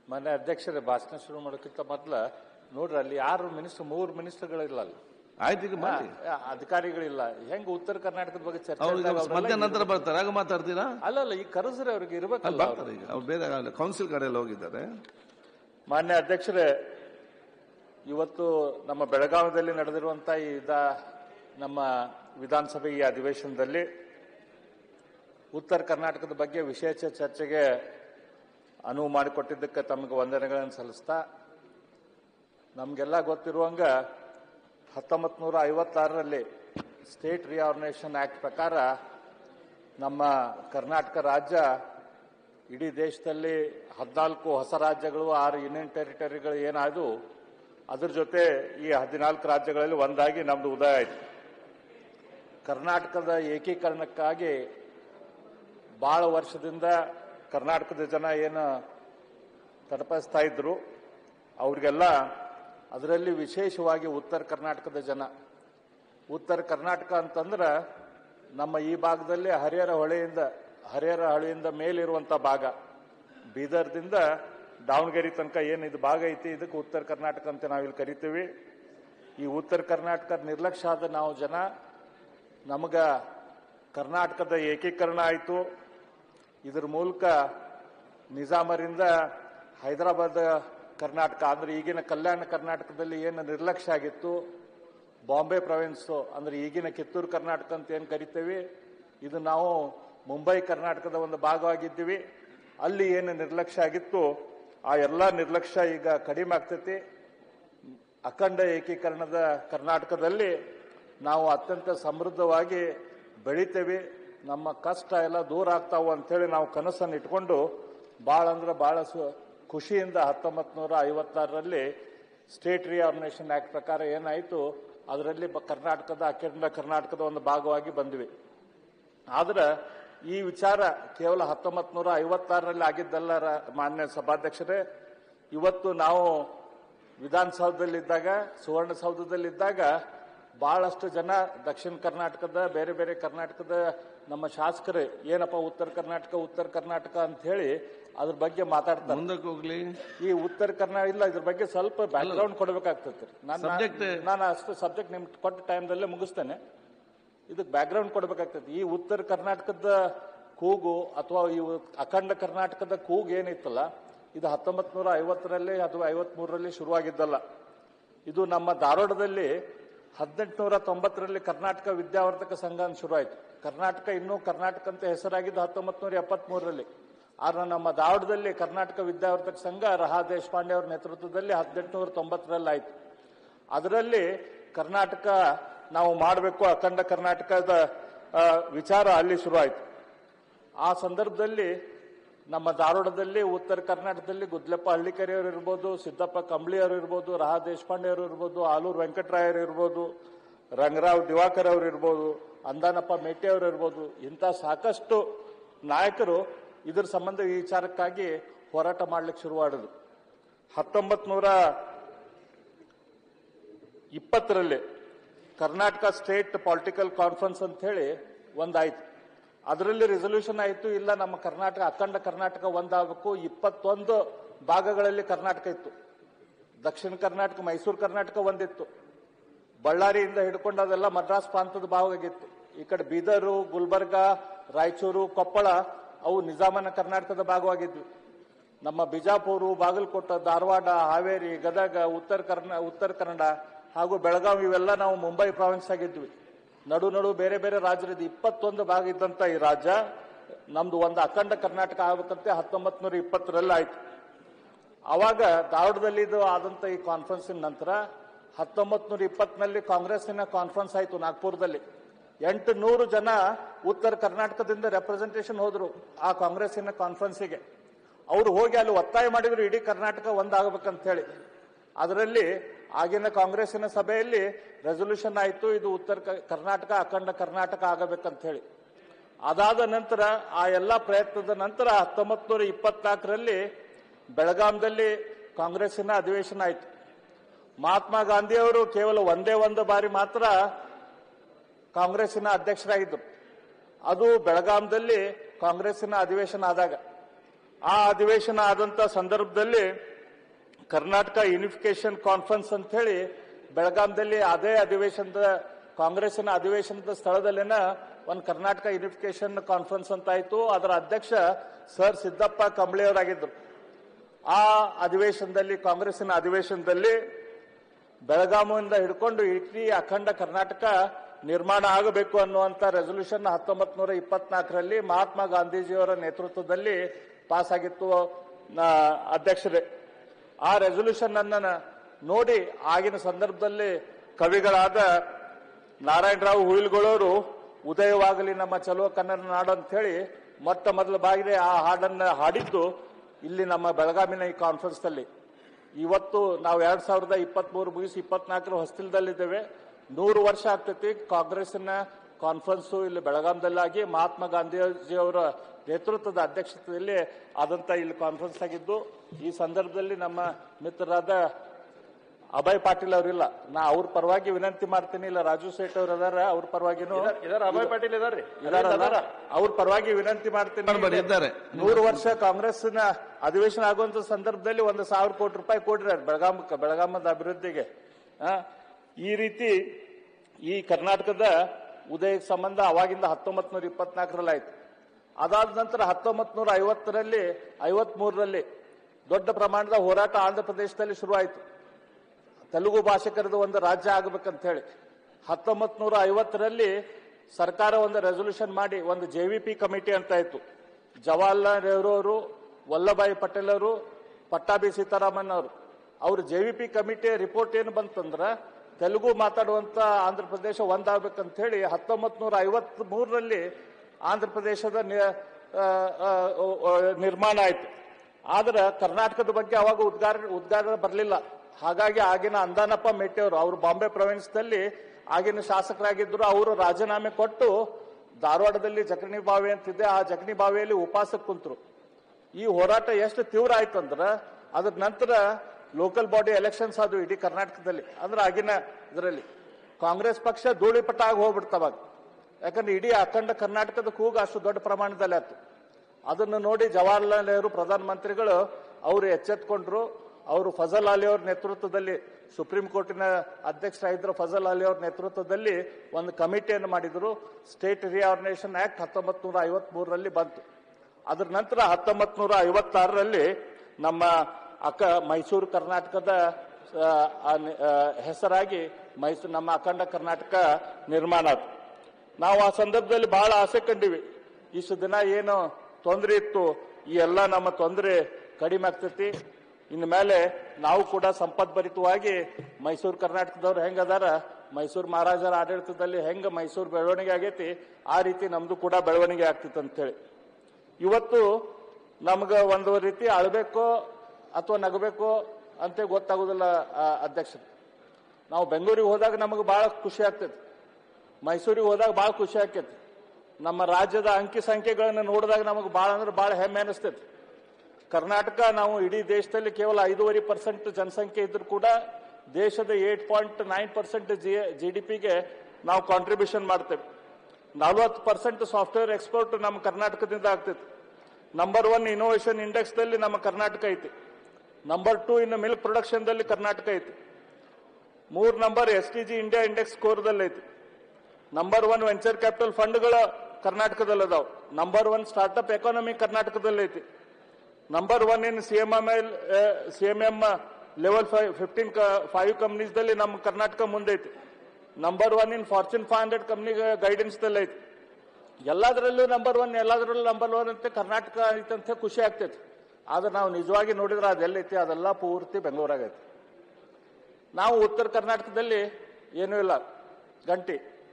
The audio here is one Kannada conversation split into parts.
ಮನೆ ಅಧ್ಯಕ್ಷರೇ ಭಾಷಣ ಶುರು ಮಾಡೋಕ್ಕಿಂತ ಮೊದಲ ನೋಡ್ರಿ ಅಲ್ಲಿ ಯಾರು ಮಿನಿಸ್ಟರ್ ಮೂರು ಮಿನಿಸ್ಟರ್ಗಳಿಲ್ಲ ಅಲ್ಲಿ ಆಯ್ತು ಈಗ ಮಾಡಿ ಆ, ಅಧಿಕಾರಿಗಳಿಲ್ಲ ಹೆಂಗ್ ಉತ್ತರ ಕರ್ನಾಟಕದ ಬಗ್ಗೆ ಚರ್ಚೆ ಅವ್ರು ಈಗ ಆದಾಗ ಅವ್ರೆಲ್ಲ ಮಧ್ಯಾಹ್ನ ನಂತರ ಬರ್ತಾರೆ ಆಗ ಮಾತಾಡ್ತೀರಾ ಅಲ್ಲಲ್ಲ ಈಗ ಕರೆಸ್ರೆ ಅವ್ರಿಗೆ ಅಲ್ಲಿ ಇರ್ಬೇಕಲ್ಲ ಅವ್ರು. ಬರ್ತಾರೆ ಈಗ ಅವ್ರು ಬೇರೆ ಕೌನ್ಸಿಲ್ ಕಡೆ ಎಲ್ಲ ಹೋಗಿದ್ದಾರೆ ಮಾನ್ಯ ಅಧ್ಯಕ್ಷರೇ ಇವತ್ತು ನಮ್ಮ ಬೆಳಗಾವಿಯಲ್ಲಿ ನಡೆದಿರುವಂತ ಈ ಇದ ನಮ್ಮ ವಿಧಾನಸಭೆ ಈ ಅಧಿವೇಶನದಲ್ಲಿ ಉತ್ತರ ಕರ್ನಾಟಕದ ಬಗ್ಗೆ ವಿಶೇಷ ಚರ್ಚೆಗೆ ಅನುವು ಮಾಡಿಕೊಟ್ಟಿದ್ದಕ್ಕೆ ತಮಗೆ ವಂದನೆಗಳನ್ನು ಸಲ್ಲಿಸ್ತಾ ನಮಗೆಲ್ಲ ಗೊತ್ತಿರುವಂಗ ಹತ್ತೊಂಬತ್ತು ನೂರ ಐವತ್ತಾರರಲ್ಲಿ ಸ್ಟೇಟ್ ರಿಆರ್ಗನೈಸೇಷನ್ ಆಕ್ಟ್ ಪ್ರಕಾರ ನಮ್ಮ ಕರ್ನಾಟಕ ರಾಜ್ಯ ಇಡೀ ದೇಶದಲ್ಲಿ ಹದಿನಾಲ್ಕು ಹೊಸ ರಾಜ್ಯಗಳು ಆರು ಯೂನಿಯನ್ ಟೆರಿಟರಿಗಳು ಏನಾದವು ಅದ್ರ ಜೊತೆ ಈ ಹದಿನಾಲ್ಕು ರಾಜ್ಯಗಳಲ್ಲಿ ಒಂದಾಗಿ ನಮ್ದು ಉದಯ ಆಯಿತು ಕರ್ನಾಟಕದ ಏಕೀಕರಣಕ್ಕಾಗಿ ಬಹಳ ವರ್ಷದಿಂದ ಕರ್ನಾಟಕದ ಜನ ಏನು ತಡಪಿಸ್ತಾ ಇದ್ರು ಅವ್ರಿಗೆಲ್ಲ ಅದರಲ್ಲಿ ವಿಶೇಷವಾಗಿ ಉತ್ತರ ಕರ್ನಾಟಕದ ಜನ ಉತ್ತರ ಕರ್ನಾಟಕ ಅಂತಂದ್ರೆ ನಮ್ಮ ಈ ಭಾಗದಲ್ಲಿ ಹರಿಹರ ಹೊಳೆಯಿಂದ ಹರಿಹರ ಹೊಳೆಯಿಂದ ಮೇಲಿರುವಂತ ಭಾಗ ಬೀದರ್ದಿಂದ ದಾವಣಗೆರೆ ತನಕ ಏನು ಇದು ಭಾಗ ಐತಿ ಇದಕ್ಕೆ ಉತ್ತರ ಕರ್ನಾಟಕ ಅಂತ ನಾವಿಲ್ಲಿ ಕರಿತೀವಿ ಈ ಉತ್ತರ ಕರ್ನಾಟಕ ನಿರ್ಲಕ್ಷ್ಯ ಆದ ನಾವು ಜನ ನಮಗ ಕರ್ನಾಟಕದ ಏಕೀಕರಣ ಆಯಿತು ಇದ್ರ ಮೂಲಕ ನಿಜಾಮರಿಂದ ಹೈದರಾಬಾದ್ ಕರ್ನಾಟಕ ಅಂದ್ರೆ ಈಗಿನ ಕಲ್ಯಾಣ ಕರ್ನಾಟಕದಲ್ಲಿ ಏನು ನಿರ್ಲಕ್ಷ್ಯ ಆಗಿತ್ತು ಬಾಂಬೆ ಪ್ರಾವಿನ್ಸು ಅಂದ್ರೆ ಈಗಿನ ಕಿತ್ತೂರು ಕರ್ನಾಟಕ ಅಂತ ಏನು ಕರಿತೇವೆ ಇದು ನಾವು ಮುಂಬೈ ಕರ್ನಾಟಕದ ಒಂದು ಭಾಗವಾಗಿದ್ದೀವಿ ಅಲ್ಲಿ ಏನು ನಿರ್ಲಕ್ಷ್ಯ ಆಗಿತ್ತು ಆ ಎಲ್ಲ ನಿರ್ಲಕ್ಷ್ಯ ಈಗ ಕಡಿಮೆ ಆಗ್ತೈತಿ ಅಖಂಡ ಏಕೀಕರಣದ ಕರ್ನಾಟಕದಲ್ಲಿ ನಾವು ಅತ್ಯಂತ ಸಮೃದ್ಧವಾಗಿ ಬೆಳಿತೇವೆ ನಮ್ಮ ಕಷ್ಟ ಎಲ್ಲ ದೂರ ಆಗ್ತಾವು ಅಂತೇಳಿ ನಾವು ಕನಸನ್ನು ಇಟ್ಕೊಂಡು ಭಾಳ ಅಂದ್ರೆ ಭಾಳ ಸು ಖುಷಿಯಿಂದ ಹತ್ತೊಂಬತ್ತು ನೂರ ಐವತ್ತಾರರಲ್ಲಿ ಸ್ಟೇಟ್ ರಿಆರ್ಗನೈಸೇಷನ್ ಆಕ್ಟ್ ಪ್ರಕಾರ ಏನಾಯಿತು ಅದರಲ್ಲಿ ಬ- ಕರ್ನಾಟಕದ ಅಖಂಡ ಕರ್ನಾಟಕದ ಒಂದು ಭಾಗವಾಗಿ ಬಂದ್ವಿ ಆದ್ರೆ ಈ ವಿಚಾರ ಕೇವಲ ಹತ್ತೊಂಬತ್ತು ನೂರ ಐವತ್ತಾರರಲ್ಲಿ ಆಗಿದ್ದಲ್ಲ ರ- ಮಾನ್ಯ ಸಭಾಧ್ಯಕ್ಷರೇ ಇವತ್ತು ನಾವು ವಿಧಾನಸೌಧದಲ್ಲಿದ್ದಾಗ ಸುವರ್ಣಸೌಧದಲ್ಲಿದ್ದಾಗ ಬಹಳಷ್ಟು ಜನ ದಕ್ಷಿಣ ಕರ್ನಾಟಕದ ಬೇರೆ ಬೇರೆ ಕರ್ನಾಟಕದ ನಮ್ಮ ಶಾಸಕರು ಏನಪ್ಪ ಉತ್ತರ ಕರ್ನಾಟಕ ಉತ್ತರ ಕರ್ನಾಟಕ ಅಂತ ಹೇಳಿ ಅದ್ರ ಬಗ್ಗೆ ಮಾತಾಡ್ತಾರೆ ಮುಂದಕ್ಕೆ ಹೋಗ್ಲಿ ಈ ಉತ್ತರ ಕರ್ನಾಟಕ ಇಲ್ಲ ಇದ್ರ ಬಗ್ಗೆ ಸ್ವಲ್ಪ ಬ್ಯಾಕ್ ಗ್ರೌಂಡ್ ಕೊಡಬೇಕಾಗ್ತದೆ Subject- ನಾನು ಅಷ್ಟು ಸಬ್ಜೆಕ್ಟ್ ನಿಮ್ ಕೊಟ್ಟ ಟೈಮ್ದಲ್ಲೇ ಮುಗಿಸ್ತೇನೆ ಇದಕ್ಕೆ ಬ್ಯಾಕ್ ಗ್ರೌಂಡ್ ಕೊಡಬೇಕಾಗ್ತದೆ ಈ ಉತ್ತರ ಕರ್ನಾಟಕದ ಕೂಗು ಅಥವಾ ಈ ಅಖಂಡ ಕರ್ನಾಟಕದ ಕೂಗು ಏನಿತ್ತಲ್ಲ ಇದು ಹತ್ತೊಂಬತ್ತು ನೂರ ಐವತ್ತರಲ್ಲಿ ಅಥವಾ ಐವತ್ಮೂರರಲ್ಲಿ ಶುರುವಾಗಿದ್ದಲ್ಲ ಇದು ನಮ್ಮ ಧಾರವಾಡದಲ್ಲಿ ಹದಿನೆಂಟುನೂರ ತೊಂಬತ್ತರಲ್ಲಿ ಕರ್ನಾಟಕ ವಿದ್ಯಾವರ್ಧಕ ಸಂಘ ಅಂತ ಶುರುವಾಯಿತು ಕರ್ನಾಟಕ ಇನ್ನೂ ಕರ್ನಾಟಕ ಅಂತ ಹೆಸರಾಗಿದ್ದು ಹತ್ತೊಂಬತ್ತು ನೂರ ಎಪ್ಪತ್ಮೂರರಲ್ಲಿ ಆದ್ರೆ ನಮ್ಮ ಧಾರವಾಡದಲ್ಲಿ ಕರ್ನಾಟಕ ವಿದ್ಯಾವರ್ಧಕ ಸಂಘ ರಹಾ ದೇಶಪಾಂಡೆ ಅವರ ನೇತೃತ್ವದಲ್ಲಿ ಹದಿನೆಂಟುನೂರ ತೊಂಬತ್ತರಲ್ಲಿ ಆಯಿತು ಅದರಲ್ಲಿ ಕರ್ನಾಟಕ ನಾವು ಮಾಡಬೇಕು ಅಖಂಡ ಕರ್ನಾಟಕದ ಆ, ವಿಚಾರ ಅಲ್ಲಿ ಶುರುವಾಯಿತು ಆ ಸಂದರ್ಭದಲ್ಲಿ ನಮ್ಮ ಧಾರವಾಡದಲ್ಲಿ ಉತ್ತರ ಕರ್ನಾಟಕದಲ್ಲಿ ಗುದ್ಲೆಪ್ಪ ಹಳ್ಳಿಕರಿಯವರು ಇರ್ಬೋದು ಸಿದ್ದಪ್ಪ ಕಂಬಳಿಯವರು ಇರ್ಬೋದು ರಹಾ ದೇಶಪಾಂಡೆ ಅವರು ಇರ್ಬೋದು ಆಲೂರು ವೆಂಕಟರಾಯರು ಇರ್ಬೋದು ರಂಗರಾವ್ ದಿವಾಕರ್ ಅವರು ಇರ್ಬೋದು ಅಂದಾನಪ್ಪ ಮೇಟಿ ಅವರು ಇರ್ಬೋದು ಇಂಥ ಸಾಕಷ್ಟು ನಾಯಕರು ಇದ್ರ ಸಂಬಂಧ ಈ ವಿಚಾರಕ್ಕಾಗಿ ಹೋರಾಟ ಮಾಡ್ಲಿಕ್ಕೆ ಶುರುವಾಡಿದ್ರು ಹತ್ತೊಂಬತ್ ನೂರ ಇಪ್ಪತ್ತರಲ್ಲಿ ಕರ್ನಾಟಕ ಸ್ಟೇಟ್ ಪೊಲಿಟಿಕಲ್ ಕಾನ್ಫರೆನ್ಸ್ ಅಂತ ಹೇಳಿ ಒಂದಾಯ್ತು ಅದರಲ್ಲಿ ರೆಸೊಲ್ಯೂಷನ್ ಆಯಿತು ಇಲ್ಲ ನಮ್ಮ ಕರ್ನಾಟಕ ಅಖಂಡ ಕರ್ನಾಟಕ ಒಂದಾಗಬೇಕು ಇಪ್ಪತ್ತೊಂದು ಭಾಗಗಳಲ್ಲಿ ಕರ್ನಾಟಕ ಇತ್ತು ದಕ್ಷಿಣ ಕರ್ನಾಟಕ ಮೈಸೂರು ಕರ್ನಾಟಕ ಒಂದಿತ್ತು ಬಳ್ಳಾರಿಯಿಂದ ಹಿಡ್ಕೊಂಡು ಅದೆಲ್ಲ ಮದ್ರಾಸ್ ಪ್ರಾಂತದ ಭಾಗವಾಗಿತ್ತು ಈ ಕಡೆ ಬೀದರು ಗುಲ್ಬರ್ಗ ರಾಯಚೂರು ಕೊಪ್ಪಳ ಅವು ನಿಜಾಮನ ಕರ್ನಾಟಕದ ಭಾಗವಾಗಿದ್ವು ನಮ್ಮ ಬಿಜಾಪುರ ಬಾಗಲಕೋಟೆ ಧಾರವಾಡ ಹಾವೇರಿ ಗದಗ ಉತ್ತರ ಕರ್ನಾ ಉತ್ತರ ಕನ್ನಡ ಹಾಗೂ ಬೆಳಗಾವಿ ಇವೆಲ್ಲ ನಾವು ಮುಂಬೈ ಪ್ರಾವಿನ್ಸ್ ಆಗಿದ್ವಿ ನಡು ನಡು ಬೇರೆ ಬೇರೆ ರಾಜ್ಯದ ಇಪ್ಪತ್ತೊಂದು ಭಾಗ ಇದ್ದಂತ ಈ ರಾಜ್ಯ ನಮ್ದು ಒಂದು ಅಖಂಡ ಕರ್ನಾಟಕ ಆಗ್ಬೇಕಂತೆ ಹತ್ತೊಂಬತ್ ನೂರ ಇಪ್ಪತ್ತರಲ್ಲಿ ಆಯ್ತು ಅವಾಗ ಧಾರವಾಡದಲ್ಲಿ ಇದು ಆದಂತ ಈ ಕಾನ್ಫರೆನ್ಸಿನ ನಂತರ ಹತ್ತೊಂಬತ್ ನೂರ ಇಪ್ಪತ್ತನಲ್ಲಿ ಕಾಂಗ್ರೆಸ್ಸಿನ ಕಾನ್ಫರೆನ್ಸ್ ಆಯಿತು ನಾಗ್ಪುರದಲ್ಲಿ ಎಂಟು ನೂರು ಜನ ಉತ್ತರ ಕರ್ನಾಟಕದಿಂದ ರೆಪ್ರೆಸೆಂಟೇಷನ್ ಹೋದ್ರು ಆ ಕಾಂಗ್ರೆಸ್ಸಿನ ಕಾನ್ಫರೆನ್ಸಿಗೆ ಅವರು ಹೋಗಿ ಅಲ್ಲಿ ಒತ್ತಾಯ ಮಾಡಿದ್ರು ಇಡೀ ಕರ್ನಾಟಕ ಒಂದಾಗಬೇಕಂತ ಹೇಳಿ ಅದರಲ್ಲಿ ಆಗಿನ ಕಾಂಗ್ರೆಸ್ಸಿನ ಸಭೆಯಲ್ಲಿ ರೆಸೊಲ್ಯೂಷನ್ ಆಯಿತು ಇದು ಉತ್ತರ ಕ- ಕರ್ನಾಟಕ ಅಖಂಡ ಕರ್ನಾಟಕ ಆಗಬೇಕಂತ ಹೇಳಿ ಅದಾದ ನಂತರ ಆ ಎಲ್ಲ ಪ್ರಯತ್ನದ ನಂತರ ಹತ್ತೊಂಬತ್ ನೂರ ಇಪ್ಪತ್ನಾಲ್ಕರಲ್ಲಿ ಬೆಳಗಾಂದಲ್ಲಿ ಕಾಂಗ್ರೆಸ್ಸಿನ ಅಧಿವೇಶನ ಆಯಿತು ಮಹಾತ್ಮ ಗಾಂಧಿಯವರು ಕೇವಲ ಒಂದೇ ಒಂದು ಬಾರಿ ಮಾತ್ರ ಕಾಂಗ್ರೆಸ್ಸಿನ ಅಧ್ಯಕ್ಷರಾಗಿದ್ದರು ಅದು ಬೆಳಗಾಂದಲ್ಲಿ ಕಾಂಗ್ರೆಸ್ಸಿನ ಅಧಿವೇಶನ ಆದಾಗ ಆ ಅಧಿವೇಶನ ಆದಂತ ಸಂದರ್ಭದಲ್ಲಿ ಕರ್ನಾಟಕ ಯೂನಿಫಿಕೇಶನ್ ಕಾನ್ಫರೆನ್ಸ್ ಅಂತ ಹೇಳಿ ಬೆಳಗಾಂದಲ್ಲಿ ಅದೇ ಅಧಿವೇಶನದ ಕಾಂಗ್ರೆಸ್ಸಿನ ಅಧಿವೇಶನದ ಸ್ಥಳದಲ್ಲಿನ ಒಂದು ಕರ್ನಾಟಕ ಯೂನಿಫಿಕೇಶನ್ ಕಾನ್ಫರೆನ್ಸ್ ಅಂತ ಆಯ್ತು ಅದರ ಅಧ್ಯಕ್ಷ ಸರ್ ಸಿದ್ದಪ್ಪ ಕಂಬಳಿಯವರಾಗಿದ್ದರು ಆ ಅಧಿವೇಶನದಲ್ಲಿ ಕಾಂಗ್ರೆಸ್ಸಿನ ಅಧಿವೇಶನದಲ್ಲಿ ಬೆಳಗಾವಿಯಿಂದ ಹಿಡ್ಕೊಂಡು ಇಡೀ ಅಖಂಡ ಕರ್ನಾಟಕ ನಿರ್ಮಾಣ ಆಗಬೇಕು ಅನ್ನುವಂಥ ರೆಸೊಲ್ಯೂಷನ್ ಹತ್ತೊಂಬತ್ ನೂರ ಇಪ್ಪತ್ನಾಲ್ಕರಲ್ಲಿ ಮಹಾತ್ಮ ಗಾಂಧೀಜಿಯವರ ನೇತೃತ್ವದಲ್ಲಿ ಪಾಸ್ ಆಗಿತ್ತು ಆ, ಅಧ್ಯಕ್ಷರೇ ಆ ರೆಸೊಲ್ಯೂಷನ್ ಅನ್ನ ನೋಡಿ ಆಗಿನ ಸಂದರ್ಭದಲ್ಲಿ ಕವಿಗಳಾದ ನಾರಾಯಣರಾವ್ ಹುಯಿಲ್ಗಳವರು ಉದಯವಾಗಲಿ ನಮ್ಮ ಚಲೋ ಕನ್ನಡ ನಾಡು ಅಂತ ಹೇಳಿ ಮೊಟ್ಟ ಮೊದಲ ಬಾರಿಗೆ ಆ ಹಾಡನ್ನ ಹಾಡಿದ್ದು ಇಲ್ಲಿ ನಮ್ಮ ಬೆಳಗಾವಿನ ಈ ಕಾನ್ಫರೆನ್ಸ್ ನಲ್ಲಿ ಇವತ್ತು ನಾವು ಎರಡ್ ಸಾವಿರದ ಇಪ್ಪತ್ತ್ ಮೂರು ಮುಗಿಸಿ ಇಪ್ಪತ್ನಾಲ್ಕರ ಹೊಸ್ತಿಲದಲ್ಲಿದ್ದೇವೆ ನೂರು ವರ್ಷ ಆಗ್ತೈತಿ ಕಾಂಗ್ರೆಸ್ನ ಕಾನ್ಫರೆನ್ಸ್ ಇಲ್ಲಿ ಬೆಳಗಾಂದಲ್ಲಾಗಿ ಮಹಾತ್ಮ ಗಾಂಧೀಜಿಯವರ ನೇತೃತ್ವದ ಅಧ್ಯಕ್ಷತೆಯಲ್ಲಿ ಆದಂತ ಇಲ್ಲಿ ಕಾನ್ಫರೆನ್ಸ್ ಆಗಿದ್ದು ಈ ಸಂದರ್ಭದಲ್ಲಿ ನಮ್ಮ ಮಿತ್ರರಾದ ಅಭಯ್ ಪಾಟೀಲ್ ಅವರಿಲ್ಲ ನಾ ಅವ್ರ ಪರವಾಗಿ ವಿನಂತಿ ಮಾಡ್ತೀನಿ ಇಲ್ಲ ರಾಜು ಸೇಠ್ ಅವ್ರ ಅದಾರ ಅವ್ರ ಪರವಾಗಿನೂ ಇದಾರ ಅಭಯ್ ಪಾಟೀಲ್ ಇದಾರ್ರಿ ಇದಾರಲ್ಲ? ಅವ್ರ ಪರವಾಗಿ ವಿನಂತಿ ಮಾಡ್ತೀನಿ ಬರ್ರಿ, ಇದ್ದಾರೆ. ನೂರು ವರ್ಷ ಕಾಂಗ್ರೆಸ್ನ ಅಧಿವೇಶನ ಆಗುವಂತ ಸಂದರ್ಭದಲ್ಲಿ ಒಂದು ಸಾವಿರ ಕೋಟಿ ರೂಪಾಯಿ ಕೊಡ್ರಿ ಬೆಳಗಾಮಕ್ಕೆ ಬೆಳಗಾಮದ ಅಭಿವೃದ್ಧಿಗೆ ಆ, ಈ ರೀತಿ ಈ ಕರ್ನಾಟಕದ ಉದಯಕ್ಕೆ ಸಂಬಂಧ ಅವಾಗಿಂದ ಹತ್ತೊಂಬತ್ ನೂರ ಇಪ್ಪತ್ನಾಲ್ಕರಲ್ಲಿ ಆಯ್ತು ಅದಾದ ನಂತರ ಹತ್ತೊಂಬತ್ ನೂರ ಐವತ್ತರಲ್ಲಿ ಐವತ್ ಮೂರರಲ್ಲಿ ದೊಡ್ಡ ಪ್ರಮಾಣದ ಹೋರಾಟ ಆಂಧ್ರ ಪ್ರದೇಶದಲ್ಲಿ ಶುರುವಾಯಿತು ತೆಲುಗು ಭಾಷಿಕರದು ಒಂದು ರಾಜ್ಯ ಆಗಬೇಕಂತ ಹೇಳಿ ಹತ್ತೊಂಬತ್ ನೂರ ಐವತ್ತರಲ್ಲಿ ಸರ್ಕಾರ ಒಂದು ರೆಸೊಲ್ಯೂಷನ್ ಮಾಡಿ ಒಂದು ಜೆ ವಿ ಪಿ ಕಮಿಟಿ ಅಂತ ಇತ್ತು ಜವಾಹರ್ಲಾಲ್ ನೆಹರು ಅವರು ವಲ್ಲಭಾಯಿ ಪಟೇಲ್ ಅವರು ಪಟ್ಟಾಭಿ ಸೀತಾರಾಮನ್ ಅವರು ಅವ್ರ ಜೆ ವಿ ಪಿ ಕಮಿಟಿಯ ರಿಪೋರ್ಟ್ ಏನು ಬಂತಂದ್ರ ತೆಲುಗು ಮಾತಾಡುವಂತ ಆಂಧ್ರ ಪ್ರದೇಶ ಒಂದಾಗಬೇಕಂತ ಹೇಳಿ ಹತ್ತೊಂಬತ್ ನೂರ ಐವತ್ ಮೂರರಲ್ಲಿ ಆಂಧ್ರ ಪ್ರದೇಶದ ನಿ- ಆ, ಆ, ಆ, ನಿರ್ಮಾಣ ಆಯ್ತು ಆದ್ರೆ ಕರ್ನಾಟಕದ ಬಗ್ಗೆ ಅವಾಗ ಉದ್ಗಾರ ಉದ್ಗಾರ ಬರಲಿಲ್ಲ ಹಾಗಾಗಿ ಆಗಿನ ಅಂದಾನಪ್ಪ ಮೇಟಿಯವರು ಅವರು ಬಾಂಬೆ ಪ್ರೊವಿನ್ಸ್ದಲ್ಲಿ ಆಗಿನ ಶಾಸಕರಾಗಿದ್ದರು ಅವರು ರಾಜೀನಾಮೆ ಕೊಟ್ಟು ಧಾರವಾಡದಲ್ಲಿ ಜಕಣಿ ಬಾವಿ ಅಂತಿದೆ ಆ ಜಕಣಿ ಬಾವಿಯಲ್ಲಿ ಉಪವಾಸಕ್ಕೆ ಕುಂತರು ಈ ಹೋರಾಟ ಎಷ್ಟು ತೀವ್ರ ಆಯ್ತಂದ್ರ ಅದ್ರ ನಂತರ ಲೋಕಲ್ ಬಾಡಿ ಎಲೆಕ್ಷನ್ಸ್ ಅದು ಇಡೀ ಕರ್ನಾಟಕದಲ್ಲಿ ಅಂದ್ರೆ ಆಗಿನ ಇದರಲ್ಲಿ ಕಾಂಗ್ರೆಸ್ ಪಕ್ಷ ಧೂಳಿಪಟ ಆಗಿ ಹೋಗ್ಬಿಡ್ತವಾಗ ಯಾಕಂದ್ರೆ ಇಡೀ ಅಖಂಡ ಕರ್ನಾಟಕದ ಕೂಗು ಅಷ್ಟು ದೊಡ್ಡ ಪ್ರಮಾಣದಲ್ಲಿ ಆಯ್ತು ಅದನ್ನು ನೋಡಿ ಜವಾಹರ್ಲಾಲ್ ನೆಹರು ಪ್ರಧಾನಮಂತ್ರಿಗಳು ಅವರು ಎಚ್ಚೆತ್ಕೊಂಡ್ರು ಅವರು ಫಜಲ್ ಅಲಿ ಅವ್ರ ನೇತೃತ್ವದಲ್ಲಿ ಸುಪ್ರೀಂ ಕೋರ್ಟಿನ ಅಧ್ಯಕ್ಷರಾಗಿದ್ದರು ಫಜಲ್ ಅಲಿ ಅವ್ರ ನೇತೃತ್ವದಲ್ಲಿ ಒಂದು ಕಮಿಟಿಯನ್ನು ಮಾಡಿದ್ರು ಸ್ಟೇಟ್ ರಿಆರ್ಗನೈಸೇಷನ್ ಆಕ್ಟ್ ಹತ್ತೊಂಬತ್ ನೂರ ಐವತ್ ಮೂರರಲ್ಲಿ ಬಂತು ಅದ್ರ ನಂತರ ಹತ್ತೊಂಬತ್ ನೂರ ಐವತ್ತಾರರಲ್ಲಿ ನಮ್ಮ ಅಕ್ಕ ಮೈಸೂರು ಕರ್ನಾಟಕದ ಆ, ಆ, ಆ, ಹೆಸರಾಗಿ ಮೈಸೂರು ನಮ್ಮ ಅಖಂಡ ಕರ್ನಾಟಕ ನಿರ್ಮಾಣ ಆಯ್ತು ನಾವು ಆ ಸಂದರ್ಭದಲ್ಲಿ ಬಹಳ ಆಸೆ ಕಂಡಿವಿ ಇಷ್ಟು ದಿನ ಏನು ತೊಂದರೆ ಇತ್ತು ಈ ಎಲ್ಲ ನಮ್ಮ ತೊಂದರೆ ಕಡಿಮೆ ಆಗ್ತೈತಿ ಇನ್ನು ಮೇಲೆ ನಾವು ಕೂಡ ಸಂಪದ್ಭರಿತವಾಗಿ ಮೈಸೂರು ಕರ್ನಾಟಕದವ್ರು ಹೆಂಗದಾರ ಮೈಸೂರು ಮಹಾರಾಜರ ಆಡಳಿತದಲ್ಲಿ ಹೆಂಗ ಮೈಸೂರು ಬೆಳವಣಿಗೆ ಆಗೈತಿ ಆ ರೀತಿ ನಮ್ದು ಕೂಡ ಬೆಳವಣಿಗೆ ಆಗ್ತಿತ್ತು ಅಂತೇಳಿ ಇವತ್ತು ನಮ್ಗ ಒಂದು ರೀತಿ ಅಳಬೇಕೋ ಅಥವಾ ನಗಬೇಕೋ ಅಂತ ಗೊತ್ತಾಗೋದಿಲ್ಲ ಆ, ಅಧ್ಯಕ್ಷರು ನಾವು ಬೆಂಗಳೂರಿಗೆ ಹೋದಾಗ ನಮಗೆ ಬಹಳ ಖುಷಿ ಆಗ್ತೈತಿ ಮೈಸೂರಿಗೆ ಹೋದಾಗ ಬಹಳ ಖುಷಿ ಆಕೈತಿ ನಮ್ಮ ರಾಜ್ಯದ ಅಂಕಿ ಸಂಖ್ಯೆಗಳನ್ನು ನೋಡಿದಾಗ ನಮಗೆ ಬಹಳ ಅಂದ್ರೆ ಬಹಳ ಹೆಮ್ಮೆ ಅನಿಸ್ತೈತಿ ಕರ್ನಾಟಕ ನಾವು ಇಡೀ ದೇಶದಲ್ಲಿ ಕೇವಲ ಐದೂವರೆ ಪರ್ಸೆಂಟ್ ಜನಸಂಖ್ಯೆ ಇದ್ರೂ ಕೂಡ ದೇಶದ eight point nine percent G G D ಪಿಗೆ ನಾವು ಕಾಂಟ್ರಿಬ್ಯೂಷನ್ ಮಾಡ್ತೇವೆ ನಲವತ್ತು ಪರ್ಸೆಂಟ್ ಸಾಫ್ಟ್ವೇರ್ ಎಕ್ಸ್ಪೋರ್ಟ್ ನಮ್ಮ ಕರ್ನಾಟಕದಿಂದ ಆಗ್ತೈತಿ ನಂಬರ್ ಒನ್ ಇನೋವೇಷನ್ ಇಂಡೆಕ್ಸ್ದಲ್ಲಿ ನಮ್ಮ ಕರ್ನಾಟಕ ಐತಿ ನಂಬರ್ ಟೂ ಇನ್ನು ಮಿಲ್ಕ್ ಪ್ರೊಡಕ್ಷನ್ದಲ್ಲಿ ಕರ್ನಾಟಕ ಐತಿ ಮೂರ್ number S T G India index ಸ್ಕೋರ್ದಲ್ಲಿ ಐತಿ ನಂಬರ್ ಒನ್ ವೆಂಚರ್ ಕ್ಯಾಪಿಟಲ್ ಫಂಡ್ಗಳ ಕರ್ನಾಟಕದಲ್ಲಿ ಅದಾವ ನಂಬರ್ ಒನ್ ಸ್ಟಾರ್ಟ್ಅಪ್ ಎಕಾನಮಿ ಕರ್ನಾಟಕದಲ್ಲಿ ಐತಿ number one in C M M L C M M level five fifteen five ಕಂಪ್ನೀಸ್ದಲ್ಲಿ ನಮ್ಮ ಕರ್ನಾಟಕ ಮುಂದೈತಿ number one in Fortune five hundred company ಗೈಡೆನ್ಸ್ದಲ್ಲಿ ಐತಿ ಎಲ್ಲದರಲ್ಲೂ ನಂಬರ್ ಒನ್ ಎಲ್ಲದರಲ್ಲೂ ನಂಬರ್ ಒನ್ ಅಂತ ಕರ್ನಾಟಕ ಐತೆ ಅಂತ ಖುಷಿ ಆಗ್ತೈತಿ ಆದ್ರೆ ನಾವು ನಿಜವಾಗಿ ನೋಡಿದ್ರೆ ಅದೆಲ್ಲೈತಿ ಅದೆಲ್ಲ ಪೂರ್ತಿ ಬೆಂಗಳೂರಾಗೈತಿ ನಾವು ಉತ್ತರ ಕರ್ನಾಟಕದಲ್ಲಿ ಏನೂ ಇಲ್ಲ ಗಂಟಿ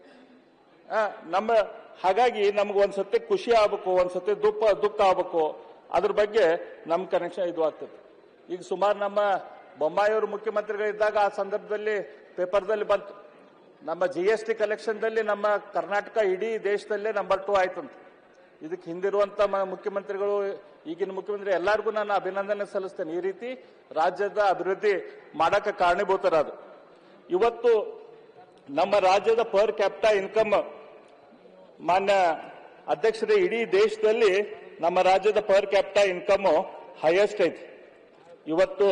ಆ, ನಮ್ಮ ಹಾಗಾಗಿ ನಮ್ಗೆ ಒಂದ್ಸತಿ ಖುಷಿ ಆಗ್ಬೇಕು ಒಂದ್ಸತಿ ದುಃಖ ದುಃಖ ಆಗ್ಬೇಕು ಅದ್ರ ಬಗ್ಗೆ ನಮ್ಮ ಕನೆಕ್ಷನ್ ಇದು ಆಗ್ತದೆ ಈಗ ಸುಮಾರು ನಮ್ಮ ಬೊಮ್ಮಾಯಿಯವರು ಮುಖ್ಯಮಂತ್ರಿಗಳಿದ್ದಾಗ ಆ ಸಂದರ್ಭದಲ್ಲಿ ಪೇಪರ್ದಲ್ಲಿ ಬಂತು ನಮ್ಮ ಜಿ ಎಸ್ ಟಿ ಕಲೆಕ್ಷನ್ದಲ್ಲಿ ನಮ್ಮ ಕರ್ನಾಟಕ ಇಡೀ ದೇಶದಲ್ಲೇ ನಂಬರ್ ಟೂ ಆಯ್ತಂತ ಇದಕ್ಕೆ ಹಿಂದಿರುವಂತ ಮ- ಮುಖ್ಯಮಂತ್ರಿಗಳು ಈಗಿನ ಮುಖ್ಯಮಂತ್ರಿ ಎಲ್ಲರಿಗೂ ನಾನು ಅಭಿನಂದನೆ ಸಲ್ಲಿಸ್ತೇನೆ ಈ ರೀತಿ ರಾಜ್ಯದ ಅಭಿವೃದ್ಧಿ ಮಾಡಕ್ಕೆ ಕಾರಣೀಭೂತರಾದ ಇವತ್ತು ನಮ್ಮ ರಾಜ್ಯದ ಪರ್ ಕ್ಯಾಪಿಟಾ ಇನ್ಕಮ್ ಮಾನ್ಯ ಅಧ್ಯಕ್ಷರೇ ಇಡೀ ದೇಶದಲ್ಲಿ ನಮ್ಮ ರಾಜ್ಯದ ಪರ್ ಕ್ಯಾಪಿಟಾ ಇನ್ಕಮ್ ಹೈಯೆಸ್ಟ್ ಐತಿ ಇವತ್ತು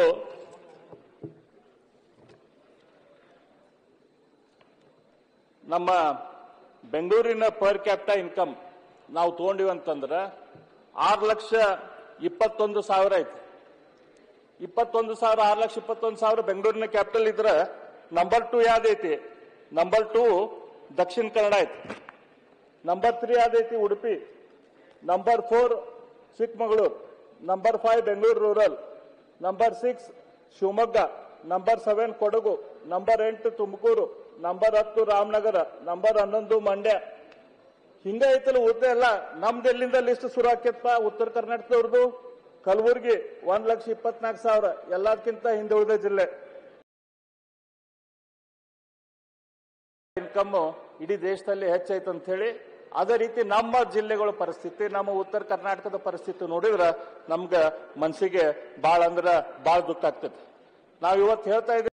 ನಮ್ಮ ಬೆಂಗಳೂರಿನ ಪರ್ ಕ್ಯಾಪಿಟಾ ಇನ್ಕಮ್ ನಾವು ತಗೊಂಡಿವಿ ಅಂತಂದ್ರೆ ಆರು ಲಕ್ಷ ಇಪ್ಪತ್ತೊಂದು ಸಾವಿರ ಐತಿ ಇಪ್ಪತ್ತೊಂದು ಸಾವಿರ ಆರು ಲಕ್ಷ ಇಪ್ಪತ್ತೊಂದು ಸಾವಿರ ಬೆಂಗಳೂರಿನ ಕ್ಯಾಪಿಟಲ್ ಇದ್ರೆ ನಂಬರ್ ಟು ಯಾವ್ದೈತಿ ನಂಬರ್ ಟು ದಕ್ಷಿಣ ಕನ್ನಡ ಐತಿ ನಂಬರ್ ತ್ರೀ ಯಾವ್ದೈತಿ Udupi number four Chikkamagaluru number five Bengaluru rural number six Shivamogga number seven Kodagu number ಎಂಟು ತುಮಕೂರು ನಂಬರ್ ಹತ್ತು ರಾಮನಗರ ನಂಬರ್ ಹನ್ನೊಂದು ಮಂಡ್ಯ ಹಿಂಗ ಐತಲ್ಲ ಉಳಿದ ಎಲ್ಲ ನಮ್ದು ಎಲ್ಲಿಂದ ಲಿಸ್ಟ್ ಶುರು ಆಕೇತ್ಪ ಉತ್ತರ ಕರ್ನಾಟಕದವ್ರದ್ದು ಕಲಬುರಗಿ ಒಂದ್ ಲಕ್ಷ ಇಪ್ಪತ್ನಾಲ್ಕು ಸಾವಿರ ಎಲ್ಲದಕ್ಕಿಂತ ಹಿಂದೆ ಉಳಿದ ಜಿಲ್ಲೆ ಇನ್ಕಮ್ ಇಡೀ ದೇಶದಲ್ಲಿ ಹೆಚ್ಚೈತೆ ಅಂತ ಹೇಳಿ ಅದೇ ರೀತಿ ನಮ್ಮ ಜಿಲ್ಲೆಗಳ ಪರಿಸ್ಥಿತಿ ನಮ್ಮ ಉತ್ತರ ಕರ್ನಾಟಕದ ಪರಿಸ್ಥಿತಿ ನೋಡಿದ್ರ ನಮ್ಗ ಮನ್ಸಿಗೆ ಬಾಳ ಅಂದ್ರ ಬಾಳ ದುಃಖ ಆಗ್ತೈತಿ ನಾವ್ ಇವತ್ತು ಹೇಳ್ತಾ ಇದ್ದೀವಿ